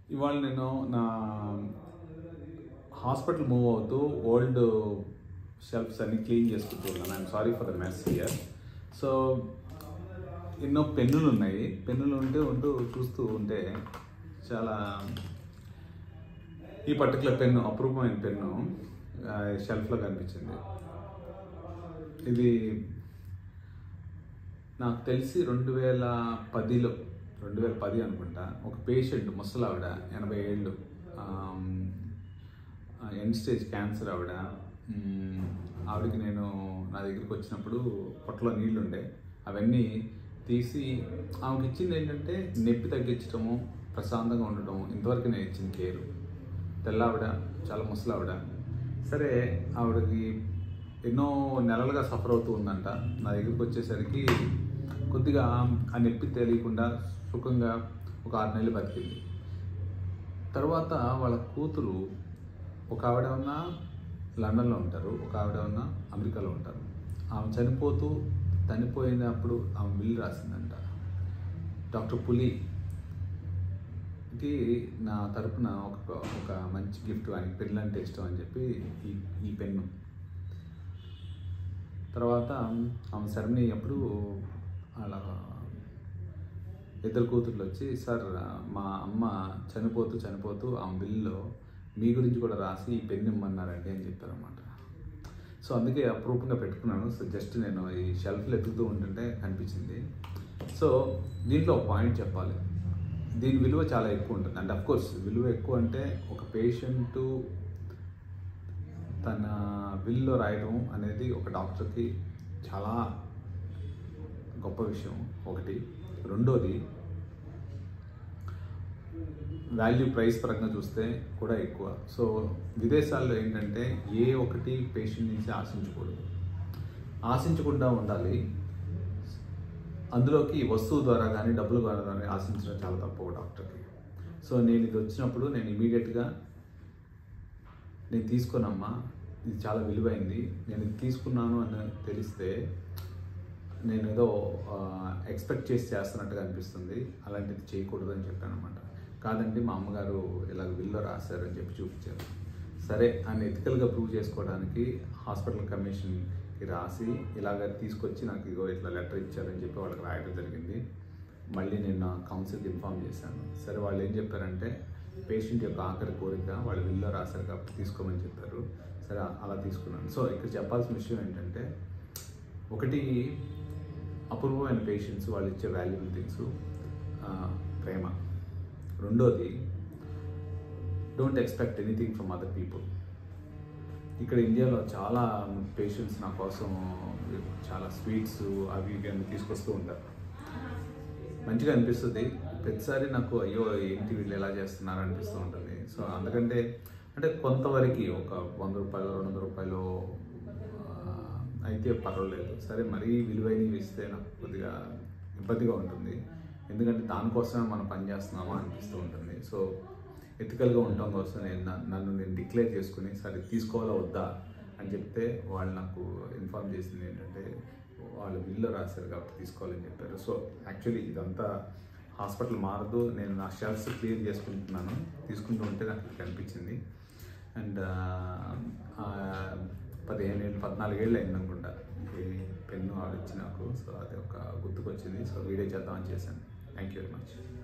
ఇవాళ నేను నా హాస్పిటల్ మూవ్ అవుతూ ఓల్డ్ షెల్ఫ్స్ అన్ని క్లీన్ చేసుకుంటూ ఉన్నాను I'm sorry for the mess here so ఎన్నో పెన్నులు ఉన్నాయి పెన్నులు ఉంటే ఉంటూ చూస్తూ ఉంటే చాలా ఈ పర్టికులర్ పెన్ను అపరూపమైన పెన్ను ఆ, షెల్ఫ్లో కనిపించింది ఇది నాకు తెలిసి రెండు వేల పదిలో రెండు వేల పది అనుకుంటా ఒక పేషెంట్ ముసలావిడ ఎనభై ఏళ్ళు ఎండ్ స్టేజ్ క్యాన్సర్ ఆవిడ మ్, ఆవిడకి నేను నా దగ్గరికి వచ్చినప్పుడు పొట్టలో నీళ్లు ఉండే అవన్నీ తీసి ఆమెకి ఇచ్చింది ఏంటంటే నొప్పి తగ్గించడము ప్రశాంతంగా ఉండటం ఇంతవరకు నేను ఇచ్చిన కేరు తెల్లావిడ చాలా ముసలావిడ సరే ఆవిడకి ఎన్నో నెలలుగా సఫర్ అవుతూ ఉందంట నా దగ్గరికి వచ్చేసరికి కొద్దిగా ఆ నొప్పి తెలియకుండా సుఖంగా ఒక ఆరు నెలలు బతికింది తర్వాత వాళ్ళ కూతురు ఒక ఆవిడ ఉన్న లండన్లో ఉంటారు ఒక ఆవిడ ఉన్న అమెరికాలో ఉంటారు ఆమె చనిపోతూ చనిపోయినప్పుడు ఆమె బిల్లు రాసిందంట డాక్టర్ పులి కి నా తరపున ఒక ఒక మంచి గిఫ్ట్ ఆయనకి పెళ్ళి అంటే ఇష్టం అని చెప్పి ఈ ఈ పెన్ను తర్వాత ఆమె సెరమనీ అప్పుడు అలా ఇద్దరు కూతుర్లు వచ్చి సార్ మా అమ్మ చనిపోతూ చనిపోతూ ఆమె బిల్లులో మీ గురించి కూడా రాసి ఈ పెన్ను ఇమ్మన్నారండి అని చెప్పారన్నమాట సో అందుకే అప్రూపంగా పెట్టుకున్నాను సో జస్ట్ నేను ఈ షెల్ఫ్లో ఎత్తుకుతూ ఉంటుంటే కనిపించింది సో దీంట్లో ఒక పాయింట్ చెప్పాలి దీని విలువ చాలా ఎక్కువ ఉంటుంది అండ్ కోర్స్ విలువ ఎక్కువ అంటే ఒక పేషెంట్ తన విల్లో రాయడం అనేది ఒక డాక్టర్కి చాలా గొప్ప విషయం ఒకటి రెండోది వాల్యూ ప్రైస్ పరంగా చూస్తే కూడా ఎక్కువ సో విదేశాల్లో ఏంటంటే ఏ ఒకటి పేషెంట్ నుంచి ఆశించకూడదు ఆశించకుండా ఉండాలి అందులోకి వస్తువు ద్వారా కానీ డబ్బుల ద్వారా కానీ ఆశించడం చాలా తప్పు ఒక డాక్టర్కి సో నేను ఇది వచ్చినప్పుడు నేను ఇమీడియట్గా నేను తీసుకోనమ్మా ఇది చాలా విలువైంది నేను ఇది తీసుకున్నాను అని తెలిస్తే నేను ఏదో ఎక్స్పెక్ట్ చేసి చేస్తున్నట్టుగా అనిపిస్తుంది అలాంటిది చేయకూడదు అని చెప్పాను అనమాట కాదండి మా అమ్మగారు ఇలా విల్లో రాశారని చెప్పి చూపించారు సరే అని ఎథికల్గా ప్రూవ్ చేసుకోవడానికి హాస్పిటల్ కమిషన్కి రాసి ఇలాగ తీసుకొచ్చి నాకు ఇగో ఇట్లా లెటర్ ఇచ్చారని చెప్పి వాళ్ళకి రాయడం జరిగింది మళ్ళీ నేను నా కౌన్సిల్కి ఇన్ఫామ్ చేశాను సరే వాళ్ళు ఏం చెప్పారంటే పేషెంట్ యొక్క ఆఖరి కోరిక వాళ్ళు విల్లో రాశారు కాబట్టి తీసుకోమని చెప్పారు సరే అలా తీసుకున్నాను సో ఇక్కడ చెప్పాల్సిన విషయం ఏంటంటే ఒకటి అపూర్వమైన పేషెంట్స్ వాళ్ళు ఇచ్చే వాల్యుబుల్ థింగ్స్ ప్రేమ రెండోది don't expect anything from other people ఇక్కడ ఇండియాలో చాలా పేషెంట్స్ నా కోసం చాలా స్వీట్స్ అవి ఇవి అన్ని తీసుకొస్తూ ఉంటారు మంచిగా అనిపిస్తుంది ప్రతిసారి నాకు అయ్యో ఏంటి వీళ్ళు ఎలా చేస్తున్నారు అనిపిస్తూ ఉంటుంది సో అందుకంటే అంటే కొంతవరకు ఒక వంద రూపాయలు రెండు వందల రూపాయలు ఆ, అయితే పర్వాలేదు సరే మరీ విలువైనవి ఇస్తే నాకు కొద్దిగా ఇబ్బందిగా ఉంటుంది ఎందుకంటే దానికోసమే మనం పని చేస్తున్నామా అనిపిస్తూ ఉంటుంది సో ఎథికల్గా ఉండటం కోసం నేను నా- నన్ను నేను డిక్లేర్ చేసుకుని సరే తీసుకోవాలా వద్దా అని చెప్తే వాళ్ళు నాకు ఇన్ఫార్మ్ చేసింది ఏంటంటే వాళ్ళు బిల్లు రాశారు కాబట్టి తీసుకోవాలని చెప్పారు సో యాక్చువల్లీ ఇదంతా హాస్పిటల్ మారదు నేను నా షెల్ఫ్స్ క్లియర్ చేసుకుంటున్నాను తీసుకుంటూ ఉంటే నాకు ఇది కనిపించింది అండ్ పదిహేను ఏళ్ళు పద్నాలుగేళ్ళు అయింది అనుకుంటా ఈ పెన్ను ఆవిడ ఇచ్చి నాకు సో అది ఒక గుర్తుకొచ్చింది సో వీడియో చేద్దామని చేశాను థ్యాంక్ యూ వెరీ మచ్